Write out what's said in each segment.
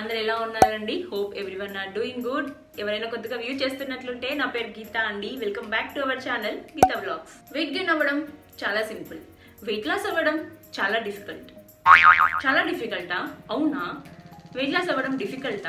అందరు ఎలా ఉన్నారండి hope everyone are doing good ఎవరైనా కొత్తగా వ్యూ చేస్తున్నట్లుంటే నా పేరు గీత అండి welcome back to our channel Geetha vlogs weight gain అవ్వడం చాలా సింపుల్ వెయిట్ లాస్ అవ్వడం చాలా డిఫికల్ట్ చాలా డిఫికల్టా అవునా వెయిట్ లాస్ అవ్వడం డిఫికల్టా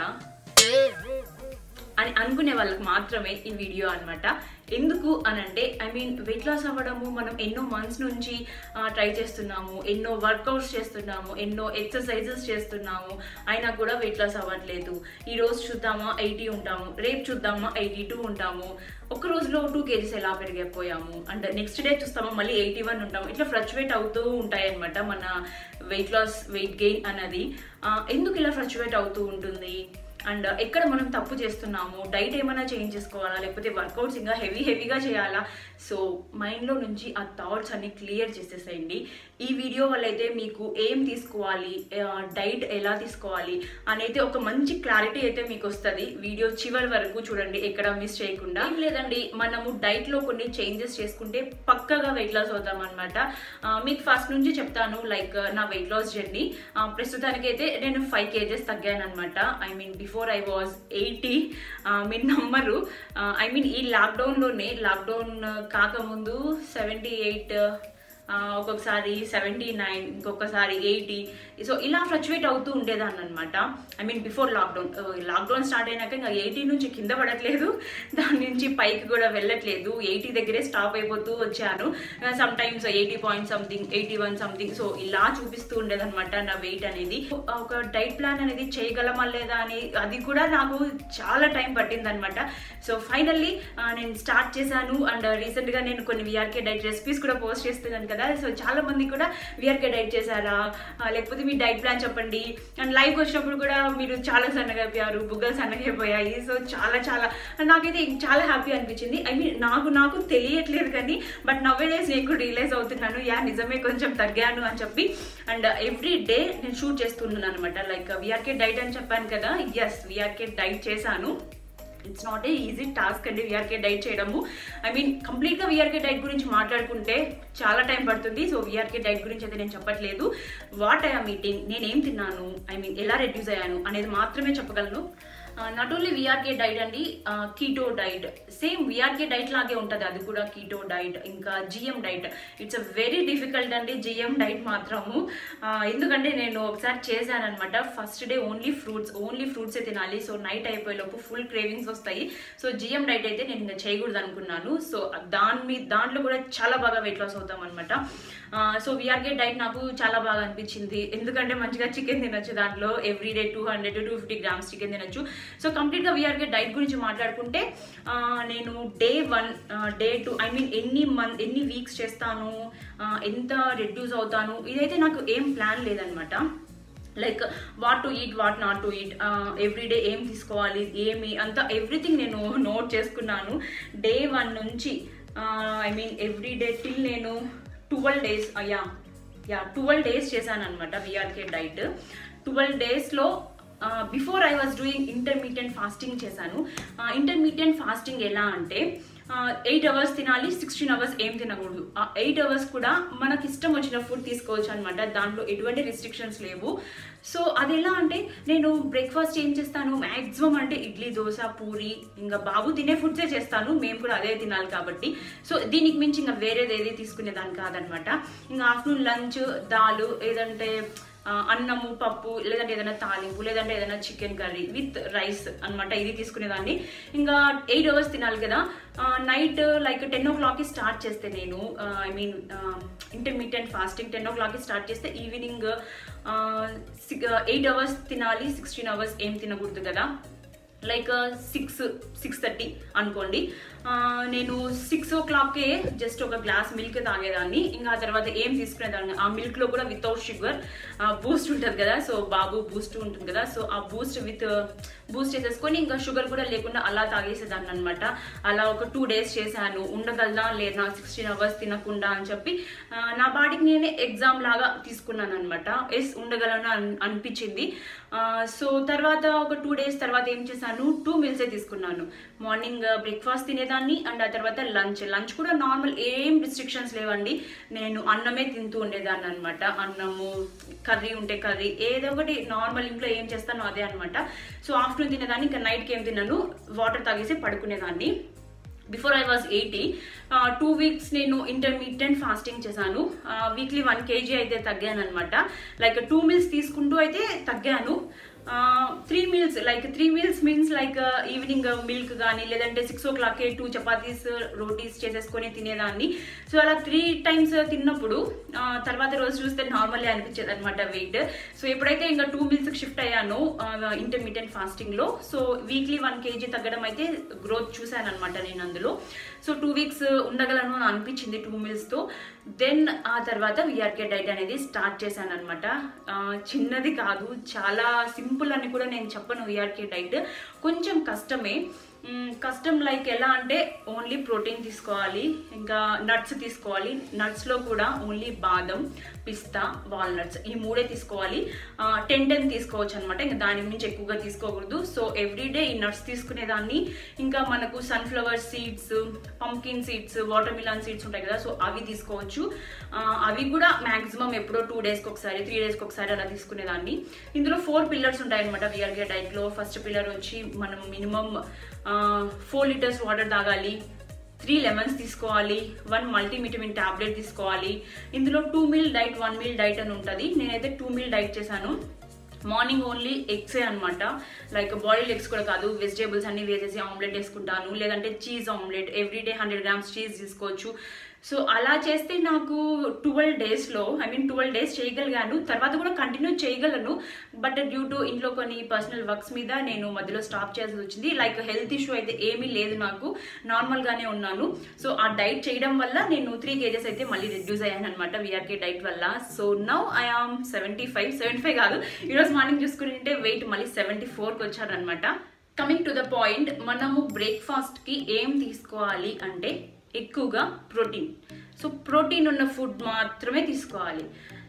అని అనుకునే వాళ్ళకి మాత్రమే ఈ వీడియో అన్నమాట ఎందుకు అని అంటే ఐ మీన్ వెయిట్ లాస్ అవ్వడము మనం ఎన్నో మంత్స్ నుంచి ట్రై చేస్తున్నాము ఎన్నో వర్కౌట్స్ చేస్తున్నాము ఎన్నో ఎక్సర్సైజెస్ చేస్తున్నాము అయినా కూడా వెయిట్ లాస్ అవ్వట్లేదు ఈ రోజు చూద్దామా ఎయిటీ ఉంటాము రేపు చూద్దామా ఎయిటీ టూ ఉంటాము ఒక రోజులో టూ కేజీస్ ఎలా పెరిగిపోయాము అండ్ నెక్స్ట్ డే చూస్తామా మళ్ళీ ఎయిటీ వన్ ఉంటాము ఇట్లా ఫ్లక్చువేట్ అవుతూ ఉంటాయి అనమాట మన వెయిట్ లాస్ వెయిట్ గెయిన్ అన్నది ఆ, ఎందుకు ఇలా ఫ్లక్చువేట్ అవుతూ ఉంటుంది అండ్ ఎక్కడ మనం తప్పు చేస్తున్నాము డైట్ ఏమైనా చేంజ్ చేసుకోవాలా లేకపోతే వర్కౌట్స్ ఇంకా హెవీ హెవీగా చేయాలా సో మైండ్లో నుంచి ఆ థాట్స్ అన్ని క్లియర్ చేసేసేయండి ఈ వీడియో వల్ల అయితే మీకు ఏం తీసుకోవాలి డైట్ ఎలా తీసుకోవాలి అనేది ఒక మంచి క్లారిటీ అయితే మీకు వస్తుంది వీడియో చివరి వరకు చూడండి ఎక్కడ మిస్ చేయకుండా ఏం లేదండి మనము డైట్లో కొన్ని చేంజెస్ చేసుకుంటే పక్కగా వెయిట్ లాస్ అవుతాం అనమాట మీకు ఫస్ట్ నుంచి చెప్తాను లైక్ నా వెయిట్ లాస్ జర్నీ ప్రస్తుతానికైతే నేను ఫైవ్ కేజెస్ తగ్గాను అనమాట I mean before I was eighty మీరు నమ్మరు ఐ మీన్ ఈ లాక్డౌన్లోనే లాక్డౌన్ కాకముందు సెవెంటీ ఎయిట్ ఒక్కొక్కసారి సెవెంటీ నైన్ ఇంకొకసారి ఎయిటీ సో ఇలా ఫ్లక్చువేట్ అవుతూ ఉండేదాన్ని అనమాట I mean before lockdown lockdown start అయినాక ఇంకా ఎయిటీ నుంచి కింద పడట్లేదు దాని నుంచి పైకి కూడా వెళ్ళట్లేదు ఎయిటీ దగ్గరే స్టాప్ అయిపోతూ వచ్చాను sometimes eighty point something eighty one something so ఇలా చూపిస్తూ ఉండేదన్నమాట నా వెయిట్ అనేది ఒక డైట్ ప్లాన్ అనేది చేయగలమా లేదా అని అది కూడా నాకు చాలా టైం పట్టింది అనమాట సో ఫైనల్లీ నేను స్టార్ట్ చేశాను అండ్ రీసెంట్గా నేను కొన్ని విఆర్కే డైట్ రెసిపీస్ కూడా పోస్ట్ చేస్తున్నాను కదా సో చాలా మంది కూడా విఆర్కే డైట్ చేశారా ఆ, లేకపోతే మీ డైట్ ప్లాన్ చెప్పండి అండ్ లైవ్కి వచ్చినప్పుడు కూడా మీరు చాలా సన్నగా అయిపోయారు బుగ్గలు సన్నగా అయిపోయాయి సో చాలా చాలా నాకైతే చాలా హ్యాపీ అనిపించింది ఐ మీన్ నాకు నాకు తెలియట్లేదు కానీ బట్ నవ్వే డేస్ నేను రియలైజ్ అవుతున్నాను యా నిజమే కొంచెం తగ్గాను అని చెప్పి అండ్ ఎవ్రీ డే నేను షూట్ చేస్తున్నాను అనమాట లైక్ విఆర్కే డైట్ అని చెప్పాను కదా ఎస్ విఆర్కే డైట్ చేశాను it's not a easy task అండి విఆర్కే డైట్ చేయడము ఐ మీన్ కంప్లీట్గా విఆర్కే డైట్ గురించి మాట్లాడుకుంటే చాలా టైం పడుతుంది సో విఆర్కే డైట్ గురించి అయితే నేను చెప్పట్లేదు వాట్ ఐఆమ్ మీటింగ్ నేను ఏం తిన్నాను ఐ మీన్ ఎలా రెడ్యూస్ అయ్యాను అనేది మాత్రమే చెప్పగలను నాట్ ఓన్లీ విఆర్కే డైట్ అండి keto diet same VRK diet లాగే ఉంటుంది అది కూడా కీటో డైట్ ఇంకా GM diet it's a very difficult అండి జిఎం డైట్ మాత్రము ఆ, ఎందుకంటే నేను ఒకసారి చేశాను అనమాట first day only fruits only ఫ్రూట్సే తినాలి సో నైట్ అయిపోయేలోపు ఫుల్ క్రేవింగ్స్ వస్తాయి సో జిఎం డైట్ అయితే నేను ఇంకా చేయకూడదు అనుకున్నాను సో దాని మీద దాంట్లో కూడా చాలా బాగా వెయిట్ లాస్ అవుతాం అనమాట సో విఆర్కే డైట్ నాకు చాలా బాగా అనిపించింది ఎందుకంటే మంచిగా చికెన్ తినొచ్చు దాంట్లో every day two hundred two fifty grams chicken తినొచ్చు సో కంప్లీట్గా విఆర్కే డైట్ గురించి మాట్లాడుకుంటే ఆ, నేను day one day two I mean ఎన్ని మంత్ ఎన్ని వీక్స్ చేస్తాను ఆ, ఎంత రెడ్యూస్ అవుతాను ఇదైతే నాకు ఏం ప్లాన్ లేదనమాట like what to eat what not to eat everyday ఏం తీసుకోవాలి ఏమి అంతా ఎవ్రీథింగ్ నేను నోట్ చేసుకున్నాను డే వన్ నుంచి I mean every day till నేను twelve days yeah yeah twelve days చేశాను అనమాట విఆర్కే డైట్ ట్వెల్వ్ డేస్లో before I was doing intermediate fasting చేశాను ఇంటర్మీడియట్ ఫాస్టింగ్ ఎలా అంటే ఎయిట్ అవర్స్ తినాలి సిక్స్టీన్ అవర్స్ ఏం తినకూడదు ఆ ఎయిట్ అవర్స్ కూడా మనకి ఇష్టం వచ్చిన ఫుడ్ తీసుకోవచ్చు అనమాట దాంట్లో ఎటువంటి రిస్ట్రిక్షన్స్ లేవు సో అది ఎలా అంటే నేను బ్రేక్ఫాస్ట్ ఏం చేస్తాను మ్యాక్సిమం అంటే ఇడ్లీ దోశ పూరి ఇంకా బాబు తినే ఫుడ్సే చేస్తాను మేము కూడా అదే తినాలి కాబట్టి సో దీనికి మించి ఇంకా వేరేది ఏది తీసుకునేదాన్ని కాదనమాట ఇంకా ఆఫ్టర్నూన్ లంచ్ దాలు ఏదంటే ఆ, అన్నము పప్పు లేదంటే ఏదైనా తాలింపు లేదంటే ఏదైనా చికెన్ కర్రీ విత్ రైస్ అన్నమాట ఇది తీసుకునేదాన్ని ఇంకా ఎయిట్ అవర్స్ తినాలి కదా నైట్ లైక్ టెన్ ఓ క్లాక్కి స్టార్ట్ చేస్తే నేను I mean intermediate fasting ten ఓ క్లాక్కి స్టార్ట్ చేస్తే ఈవినింగ్ ఎయిట్ అవర్స్ తినాలి సిక్స్టీన్ అవర్స్ ఏం తినకూడదు కదా లైక్ సిక్స్ సిక్స్ థర్టీ అనుకోండి ఆ, నేను సిక్స్ ఓ క్లాక్కే జస్ట్ ఒక గ్లాస్ మిల్క్ తాగేదాన్ని ఇంకా ఆ తర్వాత ఏం తీసుకునేదాన్ని ఆ మిల్క్లో కూడా వితౌట్ షుగర్ బూస్ట్ ఉంటుంది కదా సో బాబు బూస్ట్ ఉంటుంది కదా సో ఆ బూస్ట్ విత్ బూస్ట్ చేసేసుకొని ఇంకా షుగర్ కూడా లేకుండా అలా తాగేసేదాన్ని అనమాట అలా ఒక టూ డేస్ చేశాను ఉండగలదా లేదా సిక్స్టీన్ అవర్స్ తినకుండా అని చెప్పి ఆ, నా బాడీకి నేనే ఎగ్జామ్ లాగా తీసుకున్నాను అనమాట ఎస్ ఉండగలను అన్- అనిపించింది సో తర్వాత ఒక టూ డేస్ తర్వాత ఏం చేశాను టూ మీల్సే తీసుకున్నాను మార్నింగ్ బ్రేక్ఫాస్ట్ తినేదాన్ని అండ్ ఆ తర్వాత లంచ్ లంచ్ కూడా నార్మల్ ఏం రిస్ట్రిక్షన్స్ లేవండి నేను అన్నమే తింటూ ఉండేదాన్ని అనమాట అన్నము కర్రీ ఉంటే కర్రీ ఏదో ఒకటి నార్మల్ ఇంట్లో ఏం చేస్తానో అదే అనమాట సో ఆఫ్టర్నూన్ తినేదాన్ని ఇంకా నైట్కి ఏం తిన్నాను వాటర్ తాగేసి పడుకునేదాన్ని before I was eighty two weeks నేను ఇంటర్మీడియట్ ఫాస్టింగ్ చేశాను వీక్లీ వన్ కేజీ అయితే తగ్గాను అనమాట లైక్ టూ మీల్స్ తీసుకుంటూ అయితే తగ్గాను three meals like three meals means like evening milk కానీ లేదంటే సిక్స్ ఓ క్లాక్కి టూ చపాతీస్ రోటీస్ చేసేసుకొని తినేదాన్ని సో అలా త్రీ టైమ్స్ తిన్నప్పుడు ఆ, తర్వాత రోజు చూస్తే నార్మల్లే అనిపించేది అనమాట వెయిట్ సో ఎప్పుడైతే ఇంకా టూ మీల్స్కి షిఫ్ట్ అయ్యానో ఇంటర్మీడియట్ ఫాస్టింగ్లో సో వీక్లీ వన్ కేజీ తగ్గడం అయితే గ్రోత్ చూశాను అనమాట నేను అందులో సో టూ వీక్స్ ఉండగలను అని అనిపించింది టూ మీల్స్తో దెన్ ఆ తర్వాత విఆర్కే డైట్ అనేది స్టార్ట్ చేశాను అనమాట చిన్నది కాదు చాలా సింపుల్ అని కూడా నేను చెప్పను విఆర్కే డైట్ కొంచెం కష్టమే మ్, కష్టం లైక్ ఎలా అంటే ఓన్లీ ప్రోటీన్ తీసుకోవాలి ఇంకా నట్స్ తీసుకోవాలి నట్స్లో కూడా ఓన్లీ బాదం పిస్తా వాల్నట్స్ ఈ మూడే తీసుకోవాలి టెన్ టెన్ తీసుకోవచ్చు అనమాట ఇంకా దాని మించి ఎక్కువగా తీసుకోకూడదు సో ఎవ్రీడే ఈ నట్స్ తీసుకునేదాన్ని ఇంకా మనకు sunflower seeds pumpkin seeds watermelon seeds ఉంటాయి కదా సో అవి తీసుకోవచ్చు ఆ, అవి కూడా మాక్సిమం ఎప్పుడో టూ డేస్కి ఒకసారి త్రీ డేస్కి ఒకసారి అలా తీసుకునేదాన్ని ఇందులో ఫోర్ పిల్లర్స్ ఉంటాయి అనమాట విఆర్కే డైట్లో ఫస్ట్ పిల్లర్ వచ్చి మనం మినిమం ఫోర్ లీటర్స్ వాటర్ తాగాలి త్రీ లెమన్స్ తీసుకోవాలి వన్ మల్టీవిటమిన్ టాబ్లెట్ తీసుకోవాలి ఇందులో two meal diet one meal diet అని ఉంటుంది నేనైతే టూ మీల్ డైట్ చేశాను మార్నింగ్ ఓన్లీ ఎగ్సే అనమాట లైక్ బాయిల్డ్ ఎగ్స్ కూడా కాదు వెజిటేబుల్స్ అన్ని వేసేసి ఆమ్లెట్ వేసుకుంటాను లేదంటే cheese omelette everyday hundred grams cheese తీసుకోవచ్చు సో అలా చేస్తే నాకు ట్వెల్వ్ డేస్లో ఐ మీన్ ట్వెల్వ్ డేస్ చేయగలిగాను తర్వాత కూడా కంటిన్యూ చేయగలను బట్ డ్యూ టు ఇంట్లో కొన్ని పర్సనల్ వర్క్స్ మీద నేను మధ్యలో స్టాప్ చేయాల్సి వచ్చింది లైక్ హెల్త్ ఇష్యూ అయితే ఏమీ లేదు నాకు నార్మల్గానే ఉన్నాను సో ఆ డైట్ చేయడం వల్ల నేను త్రీ కేజెస్ అయితే మళ్ళీ రిడ్యూస్ అయ్యాను అనమాట విఆర్కే డైట్ వల్ల so now I am seventy five seventy five కాదు ఈరోజు మార్నింగ్ చూసుకుంటే వెయిట్ మళ్ళీ సెవెంటీ ఫోర్కి వచ్చారనమాట కమింగ్ టు ద పాయింట్ మనము బ్రేక్ఫాస్ట్కి ఏం తీసుకోవాలి అంటే ఎక్కువగా ప్రోటీన్ సో ప్రోటీన్ ఉన్న ఫుడ్ మాత్రమే తీసుకోవాలి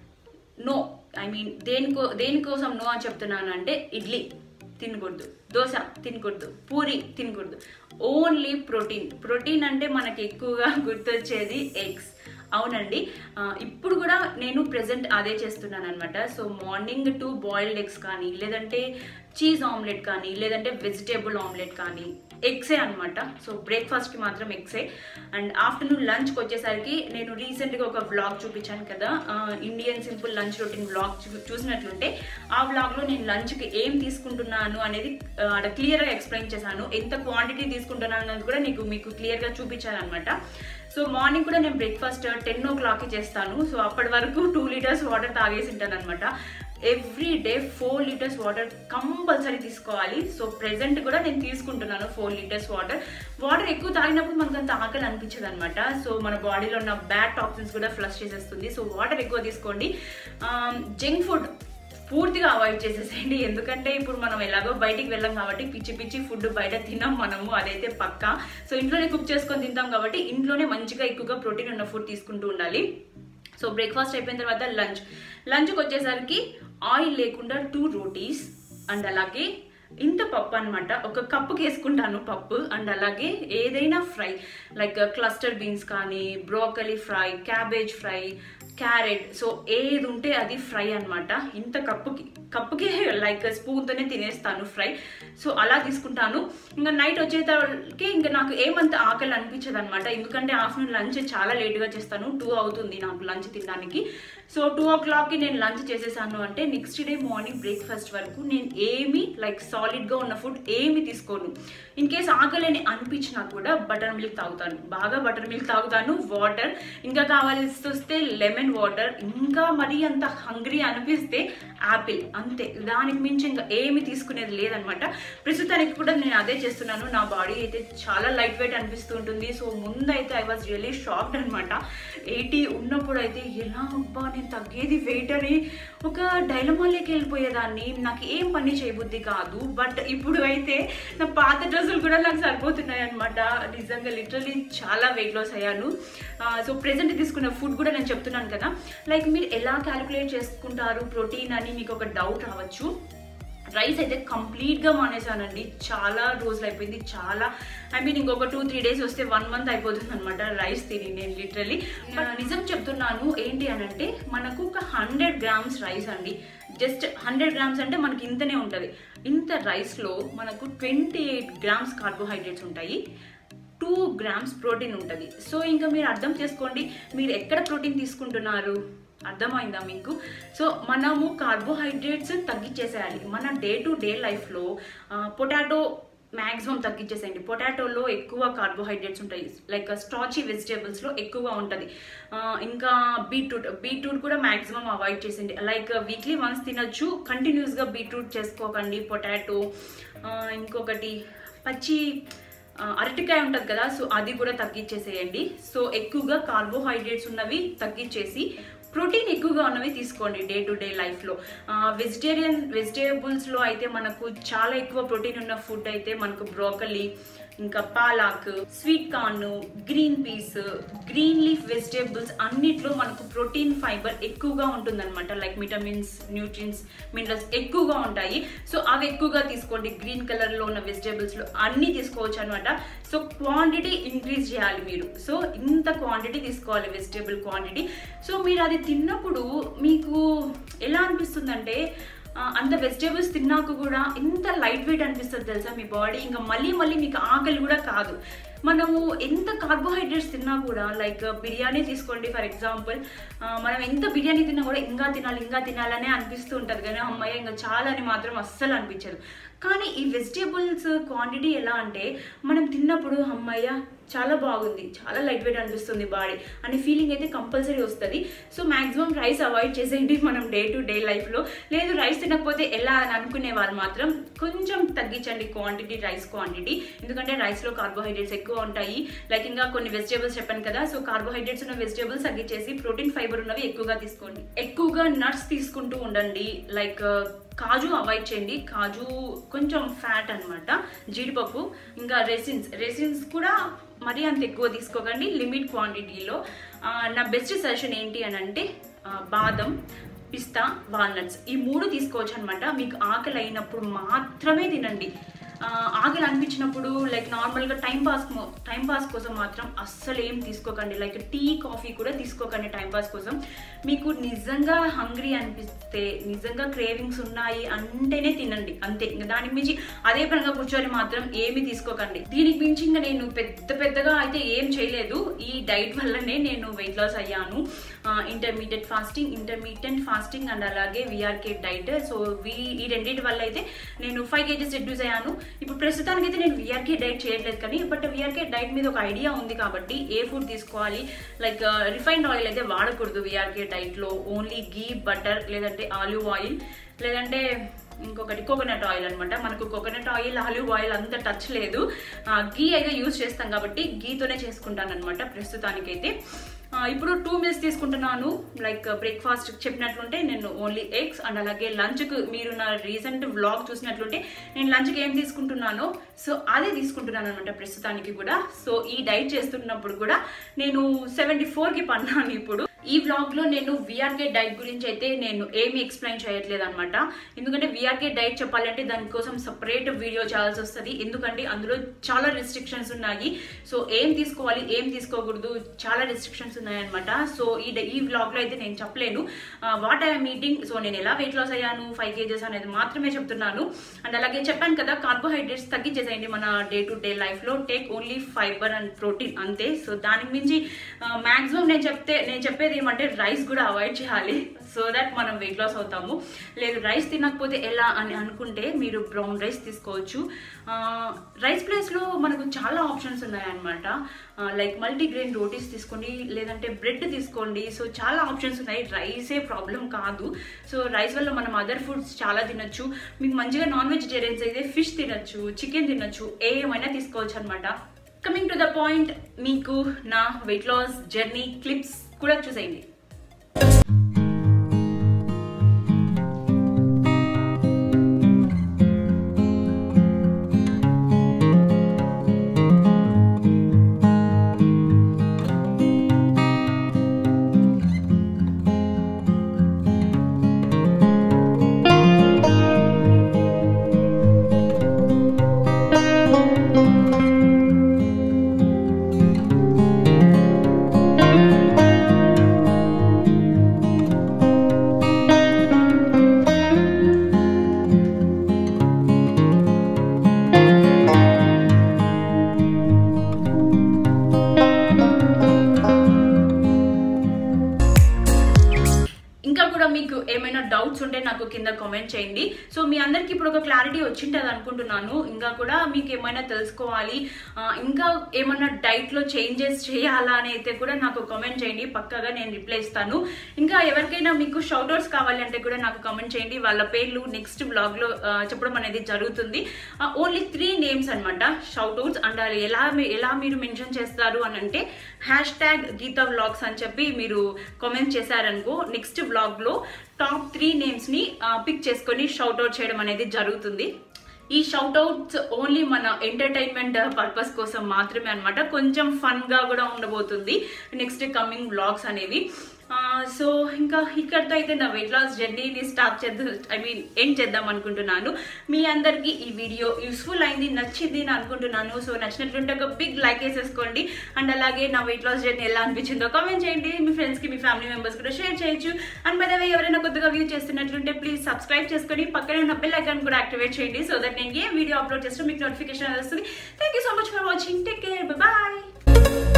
నో ఐ మీన్ దేనికో దేనికోసం నో అని చెప్తున్నాను అంటే ఇడ్లీ తినకూడదు దోశ తినకూడదు పూరి తినకూడదు ఓన్లీ ప్రోటీన్ ప్రోటీన్ అంటే మనకి ఎక్కువగా గుర్తొచ్చేది ఎగ్స్ అవునండి ఆ, ఇప్పుడు కూడా నేను ప్రెసెంట్ అదే చేస్తున్నాను అనమాట so morning two boiled eggs కానీ లేదంటే చీజ్ ఆమ్లెట్ కానీ లేదంటే వెజిటేబుల్ ఆమ్లెట్ కానీ ఎగ్సే అనమాట సో బ్రేక్ఫాస్ట్కి మాత్రం ఎగ్సే అండ్ ఆఫ్టర్నూన్ లంచ్కి వచ్చేసరికి నేను రీసెంట్గా ఒక వ్లాగ్ చూపించాను కదా Indian simple lunch routine vlog చూసినట్లుంటే ఆ వ్లాగ్లో నేను లంచ్కి ఏం తీసుకుంటున్నాను అనేది ఆ, అక్కడ క్లియర్గా ఎక్స్ప్లెయిన్ చేశాను ఎంత క్వాంటిటీ తీసుకుంటున్నాను అనేది కూడా నీకు మీకు క్లియర్గా చూపించాను అనమాట సో మార్నింగ్ కూడా నేను బ్రేక్ఫాస్ట్ టెన్ ఓ క్లాక్కి చేస్తాను సో అప్పటి వరకు టూ లీటర్స్ వాటర్ తాగేసి ఉంటాను అనమాట every day four litres water compulsory తీసుకోవాలి సో ప్రెసెంట్ కూడా నేను తీసుకుంటున్నాను ఫోర్ లీటర్స్ వాటర్ వాటర్ ఎక్కువ తాగినప్పుడు మనకు అంత ఆకలి అనిపించదు అనమాట సో మన బాడీలో ఉన్న బ్యాడ్ టాక్సిన్స్ కూడా ఫ్లష్ చేసేస్తుంది సో వాటర్ ఎక్కువ తీసుకోండి జంక్ ఫుడ్ పూర్తిగా అవాయిడ్ చేసేసేయండి ఎందుకంటే ఇప్పుడు మనం ఎలాగో బయటికి వెళ్ళాం కాబట్టి పిచ్చి పిచ్చి ఫుడ్ బయట తిన్నాం మనము అదైతే పక్కా సో ఇంట్లోనే కుక్ చేసుకొని తింటాం కాబట్టి ఇంట్లోనే మంచిగా ఎక్కువగా ప్రోటీన్ ఉన్న ఫుడ్ తీసుకుంటూ ఉండాలి సో బ్రేక్ఫాస్ట్ అయిపోయిన తర్వాత లంచ్ లంచ్కి వచ్చేసరికి ఆయిల్ లేకుండా టూ రోటీస్ అండ్ అలాగే ఇంత పప్పు అనమాట ఒక కప్పుకి వేసుకుంటాను పప్పు అండ్ అలాగే ఏదైనా ఫ్రై లైక్ క్లస్టర్ బీన్స్ కానీ broccoli fry cabbage fry carrot so ఏది ఉంటే అది ఫ్రై అనమాట ఇంత కప్పుకి కప్పుకి లైక్ స్పూన్తోనే తినేస్తాను ఫ్రై సో అలా తీసుకుంటాను ఇంకా నైట్ వచ్చేసరికి ఇంకా నాకు ఏమంత ఆకలి అనిపించదు అనమాట ఎందుకంటే ఆఫ్టర్నూన్ లంచ్ చాలా లేట్గా చేస్తాను టూ అవుతుంది నాకు లంచ్ తినడానికి సో టూ ఓ క్లాక్కి నేను లంచ్ చేసేసాను అంటే నెక్స్ట్ డే మార్నింగ్ బ్రేక్ఫాస్ట్ వరకు నేను ఏమి లైక్ సాలిడ్గా ఉన్న ఫుడ్ ఏమి తీసుకోను ఇన్ కేస్ ఆకలి అని అనిపించినా కూడా బటర్ మిల్క్ తాగుతాను బాగా బటర్ మిల్క్ తాగుతాను వాటర్ ఇంకా కావాల్సి వస్తే లెమన్ వాటర్ ఇంకా మరీ అంత హంగ్రీ అనిపిస్తే యాపిల్ అంతే దానికి మించి ఇంకా ఏమి తీసుకునేది లేదనమాట ప్రస్తుతానికి కూడా నేను అదే చేస్తున్నాను నా బాడీ అయితే చాలా లైట్ వెయిట్ అనిపిస్తూ ఉంటుంది సో ముందైతే ఐ వాజ్ రియలీ షాక్డ్ అనమాట ఎయిటీ ఉన్నప్పుడు అయితే ఎలా అబ్బా నేను తగ్గేది వెయిట్ అని ఒక డైలమాలోకి వెళ్ళిపోయేదాన్ని నాకు ఏం పని చేయబుద్ధి కాదు బట్ ఇప్పుడు అయితే నా పాత డ్రెస్సులు కూడా నాకు సరిపోతున్నాయి అనమాట నిజంగా లిటరలీ చాలా వెయిట్ లాస్ అయ్యాను సో ప్రెసెంట్ తీసుకున్న ఫుడ్ కూడా నేను చెప్తున్నాను కదా లైక్ మీరు ఎలా క్యాలిక్యులేట్ చేసుకుంటారు ప్రోటీన్ అని మీకు ఒక డౌట్ రావచ్చు రైస్ అయితే కంప్లీట్గా మానేశానండి చాలా రోజులు అయిపోయింది చాలా ఐ మీన్ ఇంకొక టూ త్రీ డేస్ వస్తే వన్ మంత్ అయిపోతుంది అనమాట రైస్ తిని నేను లిటరలీ నిజం చెప్తున్నాను ఏంటి అని అంటే మనకు ఒక హండ్రెడ్ గ్రామ్స్ రైస్ అండి జస్ట్ హండ్రెడ్ గ్రామ్స్ అంటే మనకి ఇంతనే ఉంటుంది ఇంత రైస్లో మనకు ట్వంటీ ఎయిట్ గ్రామ్స్ కార్బోహైడ్రేట్స్ ఉంటాయి టూ గ్రామ్స్ ప్రోటీన్ ఉంటుంది సో ఇంకా మీరు అర్థం చేసుకోండి మీరు ఎక్కడ ప్రోటీన్ తీసుకుంటున్నారు అర్థమైందా మీకు సో మనము కార్బోహైడ్రేట్స్ తగ్గించేసేయాలి మన డే టు డే లైఫ్లో పొటాటో మ్యాక్సిమం తగ్గించేసేయండి పొటాటోలో ఎక్కువ కార్బోహైడ్రేట్స్ ఉంటాయి లైక్ స్టాచీ వెజిటేబుల్స్లో ఎక్కువగా ఉంటుంది ఆ, ఇంకా బీట్రూట్ బీట్రూట్ కూడా మ్యాక్సిమం అవాయిడ్ చేసేయండి లైక్ వీక్లీ వన్స్ తినొచ్చు కంటిన్యూస్గా బీట్రూట్ చేసుకోకండి పొటాటో ఇంకొకటి పచ్చి ఆ, అరటికాయ ఉంటుంది కదా సో అది కూడా తగ్గించేసేయండి సో ఎక్కువగా కార్బోహైడ్రేట్స్ ఉన్నవి తగ్గించేసి ప్రోటీన్ ఎక్కువగా ఉన్నవి తీసుకోండి డే టు డే లైఫ్లో వెజిటేరియన్ వెజిటేబుల్స్లో అయితే మనకు చాలా ఎక్కువ ప్రోటీన్ ఉన్న ఫుడ్ అయితే మనకు బ్రోకలీ ఇంకా పాలాక్ sweet corn green peas green leaf vegetables అన్నిట్లో మనకు ప్రోటీన్ ఫైబర్ ఎక్కువగా ఉంటుందన్నమాట లైక్ విటమిన్స్ న్యూట్రియన్స్ మినరల్స్ ఎక్కువగా ఉంటాయి సో అవి ఎక్కువగా తీసుకోండి గ్రీన్ కలర్లో ఉన్న వెజిటేబుల్స్లో అన్నీ తీసుకోవచ్చు అనమాట సో క్వాంటిటీ ఇంక్రీజ్ చేయాలి మీరు సో ఇంత క్వాంటిటీ తీసుకోవాలి వెజిటేబుల్ క్వాంటిటీ సో మీరు అది తిన్నప్పుడు మీకు ఎలా అనిపిస్తుందంటే ఆ, అంత వెజిటేబుల్స్ తిన్నాక కూడా ఎంత లైట్ వెయిట్ అనిపిస్తుంది తెలుసా మీ బాడీ ఇంకా మళ్ళీ మళ్ళీ మీకు ఆకలి కూడా కాదు మనము ఎంత కార్బోహైడ్రేట్స్ తిన్నా కూడా లైక్ బిర్యానీ తీసుకోండి ఫర్ ఎగ్జాంపుల్ మనం ఎంత బిర్యానీ తిన్నా కూడా ఇంకా తినాలి ఇంకా తినాలనే అనిపిస్తూ ఉంటుంది కానీ అమ్మాయి ఇంకా చాలా అని మాత్రం అస్సలు అనిపించదు కానీ ఈ వెజిటేబుల్స్ క్వాంటిటీ ఎలా అంటే మనం తిన్నప్పుడు అమ్మాయ్య చాలా బాగుంది చాలా లైట్ వెయిట్ అనిపిస్తుంది బాడీ అనే ఫీలింగ్ అయితే కంపల్సరీ వస్తుంది సో మాక్సిమం రైస్ అవాయిడ్ చేసేయండి మనం డే టు డే లైఫ్లో లేదు రైస్ తినకపోతే ఎలా అని అనుకునే వాళ్ళు మాత్రం కొంచెం తగ్గించండి క్వాంటిటీ రైస్ క్వాంటిటీ ఎందుకంటే రైస్లో కార్బోహైడ్రేట్స్ ఎక్కువ ఉంటాయి లైక్ ఇంకా కొన్ని వెజిటేబుల్స్ చెప్పాను కదా సో కార్బోహైడ్రేట్స్ ఉన్న వెజిటేబుల్స్ తగ్గించేసి ప్రోటీన్ ఫైబర్ ఉన్నవి ఎక్కువగా తీసుకోండి ఎక్కువగా నట్స్ తీసుకుంటూ ఉండండి లైక్ కాజు అవాయిడ్ చేయండి కాజు కొంచెం ఫ్యాట్ అన్నమాట జీడిపప్పు ఇంకా రెసిన్స్ రెసిన్స్ కూడా మరీ అంత ఎక్కువ తీసుకోకండి లిమిట్ క్వాంటిటీలో ఆ, నా బెస్ట్ సజెషన్ ఏంటి అని అంటే ఆ, బాదం పిస్తా వాల్నట్స్ ఈ మూడు తీసుకోవచ్చు అనమాట మీకు ఆకలి అయినప్పుడు మాత్రమే తినండి ఆ, ఆకలి అనిపించినప్పుడు లైక్ నార్మల్గా టైం పాస్ టైం పాస్ కోసం మాత్రం అస్సలు ఏం తీసుకోకండి లైక్ టీ కాఫీ కూడా తీసుకోకండి టైం పాస్ కోసం మీకు నిజంగా హంగ్రీ అనిపిస్తే నిజంగా క్రేవింగ్స్ ఉన్నాయి అంటేనే తినండి అంతే ఇంకా దానికి మించి అదే పరంగా కూర్చొని మాత్రం ఏమి తీసుకోకండి దీనికి మించి ఇంకా నేను పెద్ద పెద్దగా అయితే ఏం చేయలేదు ఈ డైట్ వల్లనే నేను వెయిట్ లాస్ అయ్యాను intermediate fasting intermediate fasting and అలాగే విఆర్కే డైట్ సో వీ ఈ రెండింటి వల్ల అయితే నేను ఫైవ్ కేజీస్ రెడ్యూస్ అయ్యాను ఇప్పుడు ప్రస్తుతానికి అయితే నేను విఆర్కే డైట్ చేయట్లేదు కానీ బట్ విఆర్కే డైట్ మీద ఒక ఐడియా ఉంది కాబట్టి ఏ ఫుడ్ తీసుకోవాలి లైక్ రిఫైన్డ్ ఆయిల్ అయితే వాడకూడదు విఆర్కే డైట్లో ఓన్లీ గీ బటర్ లేదంటే ఆలివ్ ఆయిల్ లేదంటే ఇంకొకటి కోకోనట్ ఆయిల్ అనమాట మనకు కోకోనట్ ఆయిల్ ఆలివ్ ఆయిల్ అంత టచ్ లేదు గీ అయితే యూజ్ చేస్తాం కాబట్టి గీతోనే చేసుకుంటాను అనమాట ప్రస్తుతానికైతే ఆ, ఇప్పుడు టూ మీల్స్ తీసుకుంటున్నాను లైక్ బ్రేక్ఫాస్ట్ చెప్పినట్లుంటే నేను ఓన్లీ ఎగ్స్ అండ్ అలాగే లంచ్కి మీరు నా రీసెంట్ వ్లాగ్ చూసినట్లుంటే నేను లంచ్కి ఏం తీసుకుంటున్నానో సో అదే తీసుకుంటున్నాను అనమాట ప్రస్తుతానికి కూడా సో ఈ డైట్ చేస్తున్నప్పుడు కూడా నేను సెవెంటీ ఫోర్కి పన్నాను ఇప్పుడు ఈ వ్లాగ్ లో నేను విఆర్కే డైట్ గురించి అయితే నేను ఏమి ఎక్స్ప్లెయిన్ చేయట్లేదు అనమాట ఎందుకంటే విఆర్కే డైట్ చెప్పాలంటే దానికోసం సపరేట్ వీడియో చేయాల్సి వస్తుంది ఎందుకంటే అందులో చాలా రెస్ట్రిక్షన్స్ ఉన్నాయి సో ఏం తీసుకోవాలి ఏం తీసుకోకూడదు చాలా రెస్ట్రిక్షన్స్ ఉన్నాయన్నమాట సో ఈ డ- ఈ వ్లాగ్ లో అయితే నేను చెప్పలేను వాట్ ఐఎమ్ మీటింగ్ సో నేను ఎలా వెయిట్ లాస్ అయ్యాను ఫైవ్ కేజెస్ అనేది మాత్రమే చెప్తున్నాను అండ్ అలాగే చెప్పాను కదా కార్బోహైడ్రేట్స్ తగ్గించేసేయండి మన డే టు డే లైఫ్ లో take only fibre and protein అంతే సో దానికి మించి మాక్సిమం నేను చెప్తే నేను చెప్పేది ఏమంటే రైస్ కూడా అవాయిడ్ చేయాలి సో దట్ మనం వెయిట్ లాస్ అవుతాము లేదు రైస్ తినకపోతే ఎలా అని అనుకుంటే మీరు బ్రౌన్ రైస్ తీసుకోవచ్చు రైస్ ప్లేస్లో మనకు చాలా ఆప్షన్స్ ఉన్నాయన్నమాట లైక్ మల్టీగ్రెయిన్ రోటీస్ తీసుకోండి లేదంటే బ్రెడ్ తీసుకోండి సో చాలా ఆప్షన్స్ ఉన్నాయి రైసే ప్రాబ్లం కాదు సో రైస్ వల్ల మనం అదర్ ఫుడ్స్ చాలా తినొచ్చు మీకు మంచిగా నాన్ వెజిటేరియన్స్ అయితే ఫిష్ తినొచ్చు చికెన్ తినొచ్చు ఏమైనా తీసుకోవచ్చు అనమాట కమింగ్ టు ద పాయింట్ మీకు నా వెయిట్ లాస్ జర్నీ క్లిప్స్ కూడా చూసేయండి కామెంట్ చేయండి సో మీ అందరికి ఇప్పుడు ఒక క్లారిటీ వచ్చింటుంది అనుకుంటున్నాను ఇంకా కూడా మీకు ఏమైనా తెలుసుకోవాలి ఆ, ఇంకా ఏమైనా డైట్లో చేంజెస్ చేయాలా అని అయితే కూడా నాకు కామెంట్ చేయండి పక్కాగా నేను రిప్లై ఇస్తాను ఇంకా ఎవరికైనా మీకు షౌట్అవుట్స్ కావాలి అంటే కూడా నాకు కామెంట్ చేయండి వాళ్ళ పేర్లు నెక్స్ట్ బ్లాగ్లో చెప్పడం అనేది జరుగుతుంది ఓన్లీ త్రీ నేమ్స్ అనమాట షౌట్అవుట్స్ అండ్ అది ఎలా మీ- ఎలా మీరు మెన్షన్ చేస్తారు అని అంటే హ్యాష్ ట్యాగ్ గీతా వ్లాగ్స్ అని చెప్పి మీరు కామెంట్ చేశారనుకో నెక్స్ట్ వ్లాగ్లో టాప్ త్రీ నేమ్స్ని పిక్ చేసుకొని షౌట్అవుట్ చేయడం అనేది జరుగుతుంది ఈ షౌట్అవుట్స్ ఓన్లీ మన ఎంటర్టైన్మెంట్ పర్పస్ కోసం మాత్రమే అనమాట కొంచెం ఫన్గా కూడా ఉండబోతుంది నెక్స్ట్ కమింగ్ బ్లాగ్స్ అనేవి సో ఇంకా ఇక్కడితో అయితే నా వెయిట్ లాస్ జర్నీని స్టార్ట్ చేద్దాం ఐ మీన్ ఎండ్ చేద్దాం అనుకుంటున్నాను మీ అందరికీ ఈ వీడియో యూస్ఫుల్ అయింది నచ్చింది అని అనుకుంటున్నాను సో నచ్చినట్లుంటే ఒక బిగ్ లైక్ వేసేసుకోండి అండ్ అలాగే నా వెయిట్ లాస్ జర్నీ ఎలా అనిపించిందో కామెంట్ చేయండి మీ ఫ్రెండ్స్కి మీ ఫ్యామిలీ మెంబర్స్ కూడా షేర్ చేయొచ్చు అండ్ బై ఎవరైనా కొత్తగా వ్యూ చేస్తున్నట్లుంటే ప్లీజ్ సబ్స్క్రైబ్ చేసుకొని పక్కనే ఉన్న బెల్ ఐకాన్ కూడా యాక్టివేట్ చేయండి సో దట్ నేను ఏ వీడియో అప్లోడ్ చేస్తే మీకు నోటిఫికేషన్ వస్తుంది thank you so much for watching take care bye